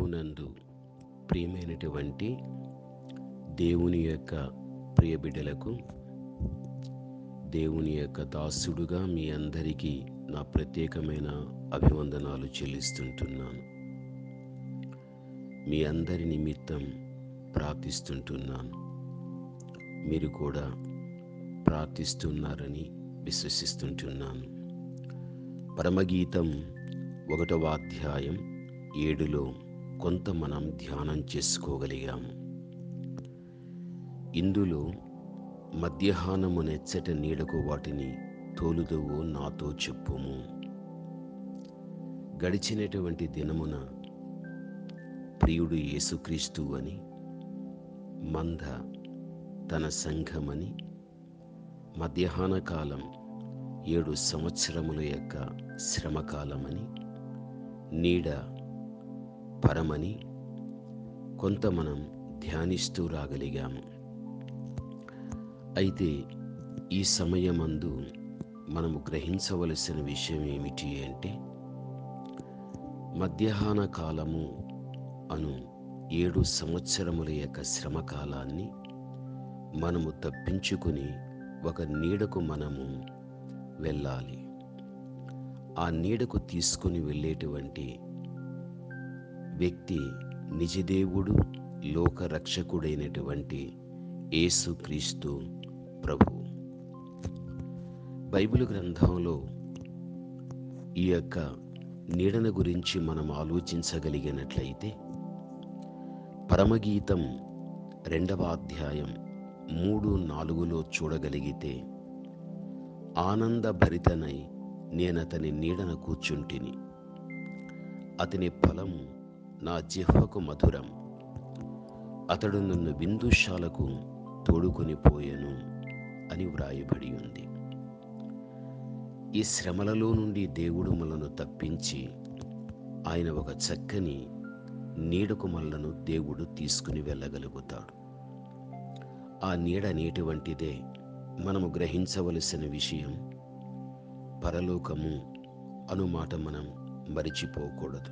ప్రభువునందు ప్రియమైనటువంటి దేవుని యొక్క ప్రియ బిడ్డలకు దేవుని యొక్క దాసుడుగా మీ అందరికీ నా ప్రత్యేకమైన అభివందనాలు చెల్లిస్తుంటున్నాను మీ అందరి నిమిత్తం ప్రార్థిస్తుంటున్నాను మీరు కూడా ప్రార్థిస్తున్నారని విశ్వసిస్తుంటున్నాను పరమగీతం ఒకటవ అధ్యాయం ఏడులో కొంత మనం ధ్యానం చేసుకోగలిగాము ఇందులో మధ్యాహ్నము నెచ్చట నీడకు వాటిని తోలుదువు నాతో చెప్పుము గడిచినటువంటి దినమున ప్రియుడు యేసుక్రీస్తు అని మంద తన సంఘమని మధ్యాహ్న కాలం ఏడు సంవత్సరముల యొక్క శ్రమకాలమని నీడ పరమని కొంత మనం ధ్యానిస్తూ రాగలిగాము అయితే ఈ సమయమందు మనము గ్రహించవలసిన విషయం ఏమిటి అంటే మధ్యాహ్న కాలము అను ఏడు సంవత్సరముల యొక్క శ్రమకాలాన్ని మనము తప్పించుకుని ఒక నీడకు మనము వెళ్ళాలి ఆ నీడకు తీసుకుని వెళ్ళేటువంటి వ్యక్తి నిజదేవుడు లోక రక్షకుడైనటువంటి యేసుక్రీస్తు ప్రభు బైబిల్ గ్రంథంలో ఈ యొక్క నీడన గురించి మనం ఆలోచించగలిగినట్లయితే పరమగీతం రెండవ అధ్యాయం మూడు నాలుగులో చూడగలిగితే ఆనందభరితనై నేనతని నీడన కూర్చుంటిని అతని ఫలము నా జిహ్వకు మధురం అతడు నన్ను విందుశాలకు తోడుకొని పోయెను అని వ్రాయబడి ఉంది ఈ శ్రమలలో నుండి దేవుడు మనను తప్పించి ఆయన ఒక చక్కని నీడకు మనలను దేవుడు తీసుకుని వెళ్ళగలుగుతాడు ఆ నీడ అనేటువంటిదే మనము గ్రహించవలసిన విషయం పరలోకము అను మాట మనం మరిచిపోకూడదు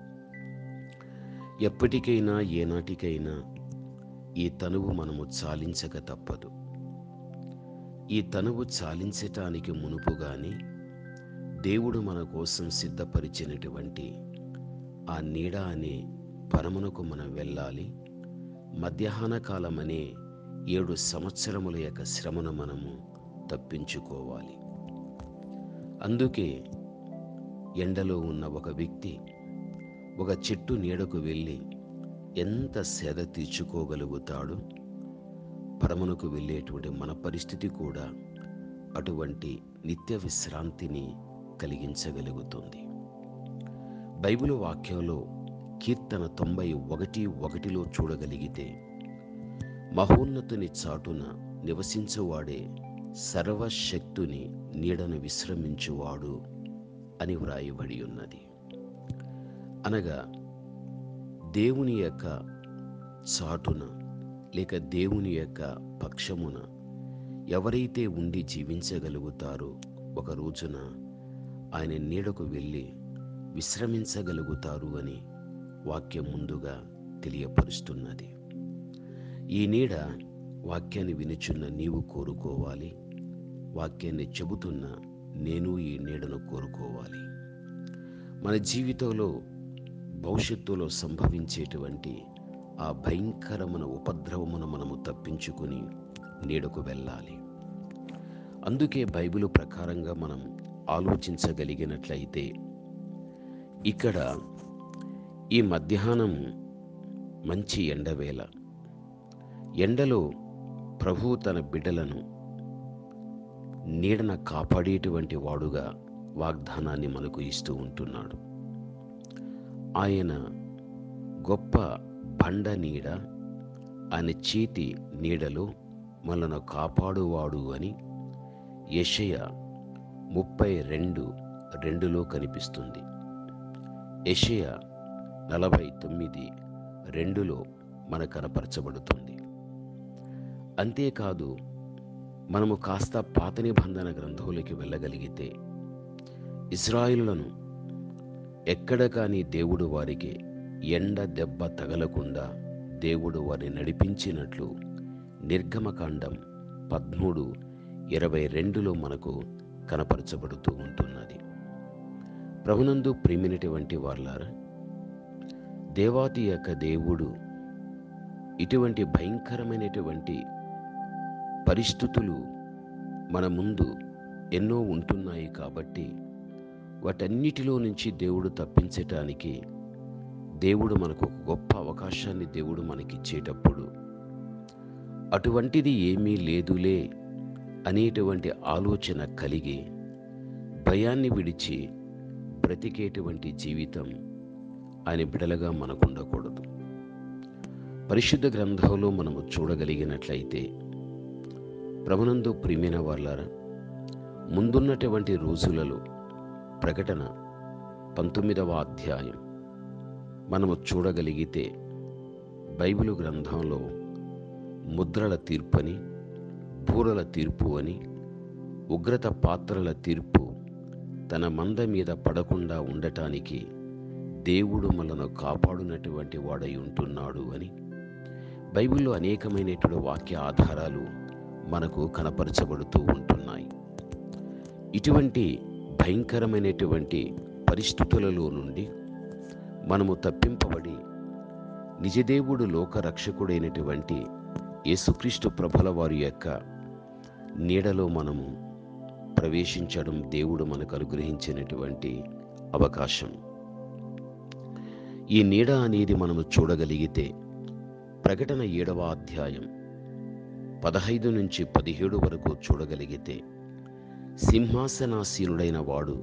ఎప్పటికైనా ఏనాటికైనా ఈ తనువు మనము చాలించక తప్పదు ఈ తనువు చాలించటానికి మునుపుగానే దేవుడు మన కోసం సిద్ధపరిచినటువంటి ఆ నీడ అనే పరమునకు మనం వెళ్ళాలి మధ్యాహ్న కాలం అనే ఏడు సంవత్సరముల యొక్క శ్రమను మనము తప్పించుకోవాలి అందుకే ఎండలో ఉన్న ఒక వ్యక్తి ఒక చెట్టు నీడకు వెళ్ళి ఎంత సేద తీర్చుకోగలుగుతాడు పరమునకు వెళ్ళేటువంటి మన పరిస్థితి కూడా అటువంటి నిత్య విశ్రాంతిని కలిగించగలుగుతుంది బైబిల్ వాక్యంలో కీర్తన తొంభై ఒకటి ఒకటిలో చూడగలిగితే మహోన్నతుని చాటున నివసించువాడే సర్వశక్తుని నీడను విశ్రమించువాడు అని వ్రాయబడి ఉన్నది అనగా దేవుని యొక్క చాటున లేక దేవుని యొక్క పక్షమున ఎవరైతే ఉండి జీవించగలుగుతారో ఒక రోజున ఆయన నీడకు వెళ్ళి విశ్రమించగలుగుతారు అని వాక్యం ముందుగా తెలియపరుస్తున్నది ఈ నీడ వాక్యాన్ని వినుచున్న నీవు కోరుకోవాలి వాక్యాన్ని చెబుతున్న నేను ఈ నీడను కోరుకోవాలి మన జీవితంలో భవిష్యత్తులో సంభవించేటువంటి ఆ భయంకరమైన ఉపద్రవమును మనము తప్పించుకుని నీడకు వెళ్ళాలి అందుకే బైబిల్ ప్రకారంగా మనం ఆలోచించగలిగినట్లయితే ఇక్కడ ఈ మధ్యాహ్నం మంచి ఎండవేళ ఎండలో ప్రభు తన బిడ్డలను నీడన కాపాడేటువంటి వాడుగా వాగ్దానాన్ని మనకు ఇస్తూ ఉంటున్నాడు ఆయన గొప్ప బండ నీడ ఆయన చేతి నీడలో మనను కాపాడువాడు అని యషయ ముప్పై రెండు రెండులో కనిపిస్తుంది యషయ నలభై తొమ్మిది రెండులో మన కనపరచబడుతుంది అంతేకాదు మనము కాస్త పాత నిబంధన గ్రంథంలోకి వెళ్ళగలిగితే ఇస్రాయిలులను ఎక్కడ కానీ దేవుడు వారికి ఎండ దెబ్బ తగలకుండా దేవుడు వారిని నడిపించినట్లు నిర్గమకాండం పద్మూడు ఇరవై రెండులో మనకు కనపరచబడుతూ ఉంటున్నది ప్రభునందు ప్రేమినటువంటి వాళ్ళారా దేవాతి యొక్క దేవుడు ఇటువంటి భయంకరమైనటువంటి పరిస్థితులు మన ముందు ఎన్నో ఉంటున్నాయి కాబట్టి వాటన్నిటిలో నుంచి దేవుడు తప్పించటానికి దేవుడు మనకు ఒక గొప్ప అవకాశాన్ని దేవుడు మనకిచ్చేటప్పుడు అటువంటిది ఏమీ లేదులే అనేటువంటి ఆలోచన కలిగి భయాన్ని విడిచి బ్రతికేటువంటి జీవితం ఆయన బిడలగా మనకు ఉండకూడదు పరిశుద్ధ గ్రంథంలో మనము చూడగలిగినట్లయితే ప్రభునందు ప్రియమైన వాళ్ళారా ముందున్నటువంటి రోజులలో ప్రకటన పంతొమ్మిదవ అధ్యాయం మనము చూడగలిగితే బైబిలు గ్రంథంలో ముద్రల తీర్పని బూరల తీర్పు అని ఉగ్రత పాత్రల తీర్పు తన మంద మీద పడకుండా ఉండటానికి దేవుడు మనను కాపాడునటువంటి వాడై ఉంటున్నాడు అని బైబిల్లో అనేకమైనటువంటి వాక్య ఆధారాలు మనకు కనపరచబడుతూ ఉంటున్నాయి ఇటువంటి భయంకరమైనటువంటి పరిస్థితులలో నుండి మనము తప్పింపబడి నిజదేవుడు లోకరక్షకుడైనటువంటి యేసుక్రీస్తు ప్రభుల వారి యొక్క నీడలో మనము ప్రవేశించడం దేవుడు మనకు అనుగ్రహించినటువంటి అవకాశం ఈ నీడ అనేది మనము చూడగలిగితే ప్రకటన ఏడవ అధ్యాయం పదహైదు నుంచి పదిహేడు వరకు చూడగలిగితే సింహాసనాసీనుడైన వాడు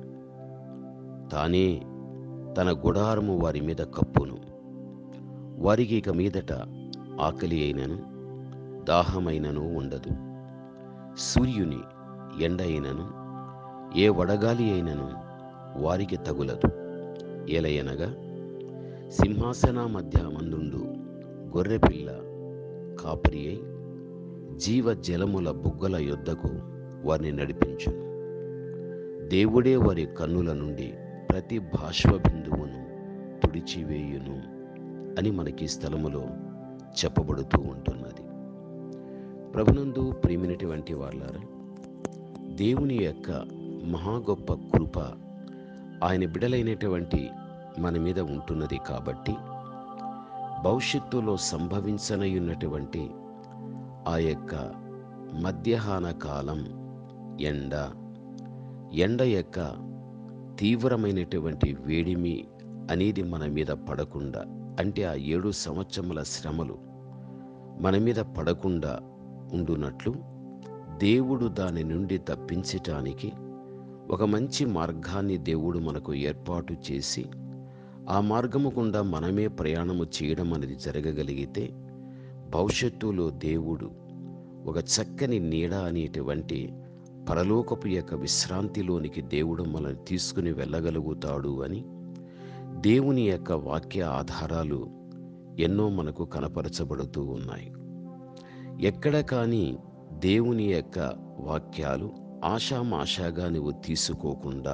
తానే తన గుడారము వారి మీద కప్పును వారికి ఇక మీదట ఆకలి అయినను దాహమైనను ఉండదు సూర్యుని ఎండ అయినను ఏ వడగాలి అయినను వారికి తగులదు ఎలయనగా సింహాసన మధ్య మందుండు గొర్రెపిల్ల కాపరి అయి జీవ జలముల బుగ్గల యొద్దకు వారిని నడిపించును దేవుడే వారి కన్నుల నుండి ప్రతి భాష్వ బిందువును తుడిచివేయును అని మనకి ఈ స్థలములో చెప్పబడుతూ ఉంటున్నది ప్రభునందు ప్రేమినటువంటి వాళ్ళారా దేవుని యొక్క మహా గొప్ప కృప ఆయన బిడలైనటువంటి మన మీద ఉంటున్నది కాబట్టి భవిష్యత్తులో సంభవించనయున్నటువంటి ఆ యొక్క మధ్యాహ్న కాలం ఎండ ఎండ యొక్క తీవ్రమైనటువంటి వేడిమి అనేది మన మీద పడకుండా అంటే ఆ ఏడు సంవత్సరముల శ్రమలు మన మీద పడకుండా ఉండునట్లు దేవుడు దాని నుండి తప్పించటానికి ఒక మంచి మార్గాన్ని దేవుడు మనకు ఏర్పాటు చేసి ఆ మార్గము గుండా మనమే ప్రయాణము చేయడం అనేది జరగగలిగితే భవిష్యత్తులో దేవుడు ఒక చక్కని నీడ అనేటువంటి పరలోకపు యొక్క విశ్రాంతిలోనికి దేవుడు మనల్ని తీసుకుని వెళ్ళగలుగుతాడు అని దేవుని యొక్క వాక్య ఆధారాలు ఎన్నో మనకు కనపరచబడుతూ ఉన్నాయి ఎక్కడ కానీ దేవుని యొక్క వాక్యాలు ఆషామాషాగా నువ్వు తీసుకోకుండా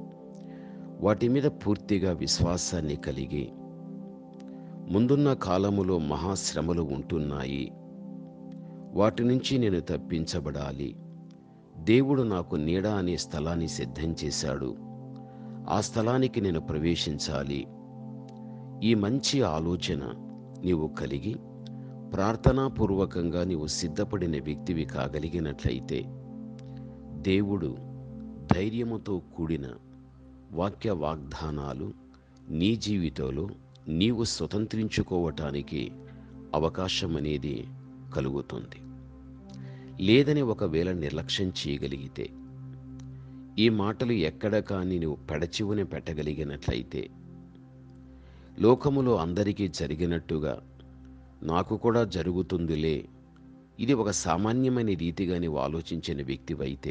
వాటి మీద పూర్తిగా విశ్వాసాన్ని కలిగి ముందున్న కాలములో మహాశ్రమలు ఉంటున్నాయి వాటి నుంచి నేను తప్పించబడాలి దేవుడు నాకు నీడ అనే స్థలాన్ని సిద్ధం చేశాడు ఆ స్థలానికి నేను ప్రవేశించాలి ఈ మంచి ఆలోచన నీవు కలిగి ప్రార్థనాపూర్వకంగా నీవు సిద్ధపడిన వ్యక్తివి కాగలిగినట్లయితే దేవుడు ధైర్యముతో కూడిన వాక్య వాగ్దానాలు నీ జీవితంలో నీవు స్వతంత్రించుకోవటానికి అవకాశం అనేది కలుగుతుంది లేదని ఒకవేళ నిర్లక్ష్యం చేయగలిగితే ఈ మాటలు ఎక్కడ కానీ నువ్వు పెడచివుని పెట్టగలిగినట్లయితే లోకములో అందరికీ జరిగినట్టుగా నాకు కూడా జరుగుతుందిలే ఇది ఒక సామాన్యమైన రీతిగా నీవు ఆలోచించిన వ్యక్తివైతే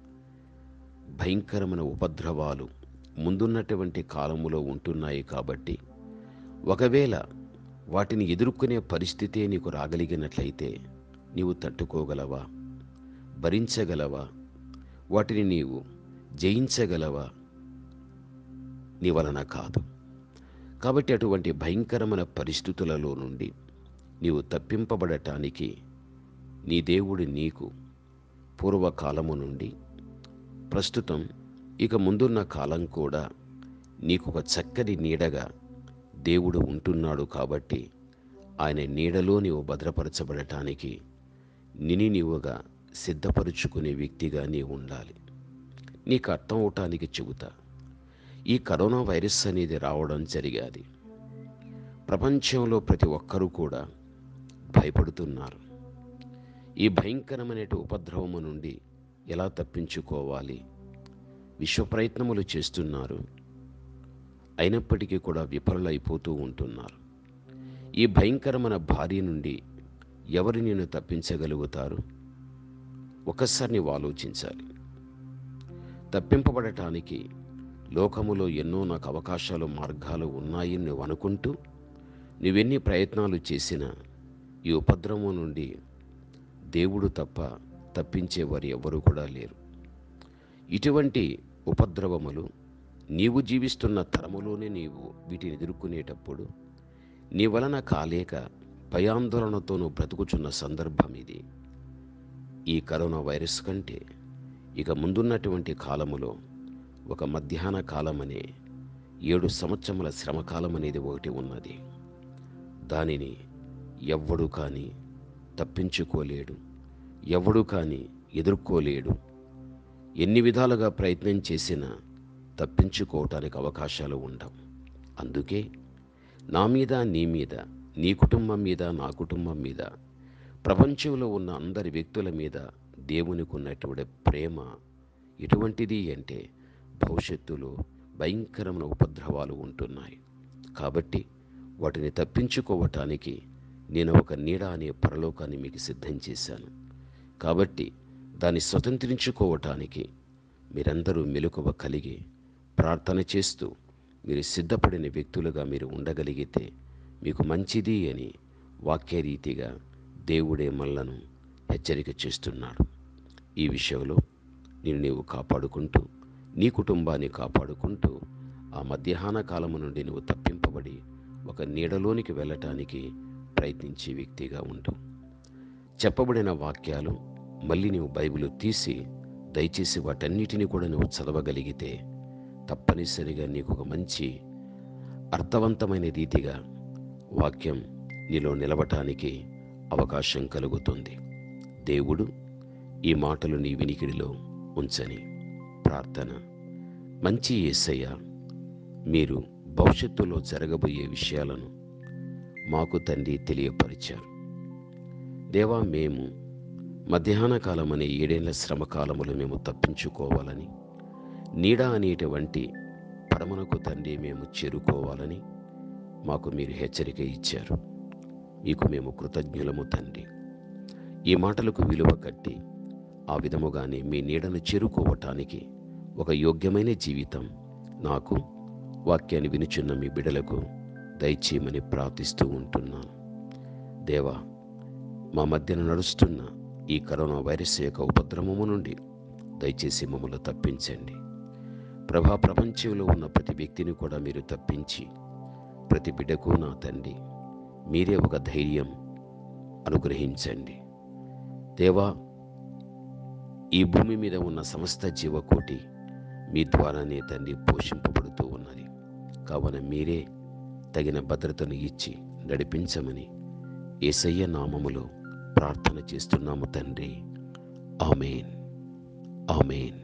భయంకరమైన ఉపద్రవాలు ముందున్నటువంటి కాలములో ఉంటున్నాయి కాబట్టి ఒకవేళ వాటిని ఎదుర్కొనే పరిస్థితే నీకు రాగలిగినట్లయితే నీవు తట్టుకోగలవా భరించగలవా వాటిని నీవు జయించగలవా నీ వలన కాదు కాబట్టి అటువంటి భయంకరమైన పరిస్థితులలో నుండి నీవు తప్పింపబడటానికి నీ దేవుడు నీకు పూర్వకాలము నుండి ప్రస్తుతం ఇక ముందున్న కాలం కూడా నీకు ఒక చక్కని నీడగా దేవుడు ఉంటున్నాడు కాబట్టి ఆయన నీడలో నీవు భద్రపరచబడటానికి నిని నీవుగా సిద్ధపరుచుకునే వ్యక్తిగా నీవు ఉండాలి నీకు అర్థం అవటానికి చెబుతా ఈ కరోనా వైరస్ అనేది రావడం జరిగాది ప్రపంచంలో ప్రతి ఒక్కరూ కూడా భయపడుతున్నారు ఈ భయంకరమైన ఉపద్రవము నుండి ఎలా తప్పించుకోవాలి విశ్వ ప్రయత్నములు చేస్తున్నారు అయినప్పటికీ కూడా విఫలైపోతూ ఉంటున్నారు ఈ భయంకరమైన భార్య నుండి ఎవరు నేను తప్పించగలుగుతారు ఒకసారి నీవు ఆలోచించాలి తప్పింపబడటానికి లోకములో ఎన్నో నాకు అవకాశాలు మార్గాలు ఉన్నాయని నువ్వు అనుకుంటూ నువ్వెన్ని ప్రయత్నాలు చేసినా ఈ ఉపద్రవం నుండి దేవుడు తప్ప తప్పించేవారు ఎవరు కూడా లేరు ఇటువంటి ఉపద్రవములు నీవు జీవిస్తున్న తరములోనే నీవు వీటిని ఎదుర్కొనేటప్పుడు నీ వలన కాలేక భయాందోళనతో నువ్వు బ్రతుకుచున్న సందర్భం ఇది ఈ కరోనా వైరస్ కంటే ఇక ముందున్నటువంటి కాలములో ఒక మధ్యాహ్న కాలమనే ఏడు సంవత్సరముల శ్రమకాలం అనేది ఒకటి ఉన్నది దానిని ఎవ్వడు కానీ తప్పించుకోలేడు ఎవడు కానీ ఎదుర్కోలేడు ఎన్ని విధాలుగా ప్రయత్నం చేసినా తప్పించుకోవటానికి అవకాశాలు ఉండవు అందుకే నా మీద నీ మీద నీ కుటుంబం మీద నా కుటుంబం మీద ప్రపంచంలో ఉన్న అందరి వ్యక్తుల మీద దేవునికి ఉన్నటువంటి ప్రేమ ఎటువంటిది అంటే భవిష్యత్తులో భయంకరమైన ఉపద్రవాలు ఉంటున్నాయి కాబట్టి వాటిని తప్పించుకోవటానికి నేను ఒక నీడ అనే పరలోకాన్ని మీకు సిద్ధం చేశాను కాబట్టి దాన్ని స్వతంత్రించుకోవటానికి మీరందరూ మెలకువ కలిగి ప్రార్థన చేస్తూ మీరు సిద్ధపడిన వ్యక్తులుగా మీరు ఉండగలిగితే మీకు మంచిది అని వాక్యరీతిగా దేవుడే మళ్ళను హెచ్చరిక చేస్తున్నాడు ఈ విషయంలో నేను నీవు కాపాడుకుంటూ నీ కుటుంబాన్ని కాపాడుకుంటూ ఆ మధ్యాహ్న కాలము నుండి నువ్వు తప్పింపబడి ఒక నీడలోనికి వెళ్ళటానికి ప్రయత్నించే వ్యక్తిగా ఉంటూ చెప్పబడిన వాక్యాలు మళ్ళీ నీవు బైబిల్ తీసి దయచేసి వాటన్నిటిని కూడా నువ్వు చదవగలిగితే తప్పనిసరిగా నీకు ఒక మంచి అర్థవంతమైన రీతిగా వాక్యం నీలో నిలవటానికి అవకాశం కలుగుతుంది దేవుడు ఈ మాటలు నీ వినికిడిలో ఉంచని ప్రార్థన మంచి యేసయ్య మీరు భవిష్యత్తులో జరగబోయే విషయాలను మాకు తండ్రి తెలియపరిచారు దేవా మేము మధ్యాహ్న కాలం అనే ఏడేళ్ల శ్రమ కాలములు మేము తప్పించుకోవాలని నీడ అనేటువంటి పడమనకు తండ్రి మేము చేరుకోవాలని మాకు మీరు హెచ్చరిక ఇచ్చారు మీకు మేము కృతజ్ఞులము తండ్రి ఈ మాటలకు విలువ కట్టి ఆ విధముగానే మీ నీడను చేరుకోవటానికి ఒక యోగ్యమైన జీవితం నాకు వాక్యాన్ని వినుచున్న మీ బిడలకు దయచేయమని ప్రార్థిస్తూ ఉంటున్నాను దేవా మా మధ్యన నడుస్తున్న ఈ కరోనా వైరస్ యొక్క ఉపద్రవము నుండి దయచేసి మమ్మల్ని తప్పించండి ప్రభా ప్రపంచంలో ఉన్న ప్రతి వ్యక్తిని కూడా మీరు తప్పించి ప్రతి బిడ్డకు నా తండ్రి మీరే ఒక ధైర్యం అనుగ్రహించండి దేవా ఈ భూమి మీద ఉన్న సమస్త జీవకోటి మీ ద్వారానే తండ్రి పోషింపబడుతూ ఉన్నది కావున మీరే తగిన భద్రతను ఇచ్చి నడిపించమని ఏసయ్య నామములో ప్రార్థన చేస్తున్నాము తండ్రి ఆమెన్ ఆమెన్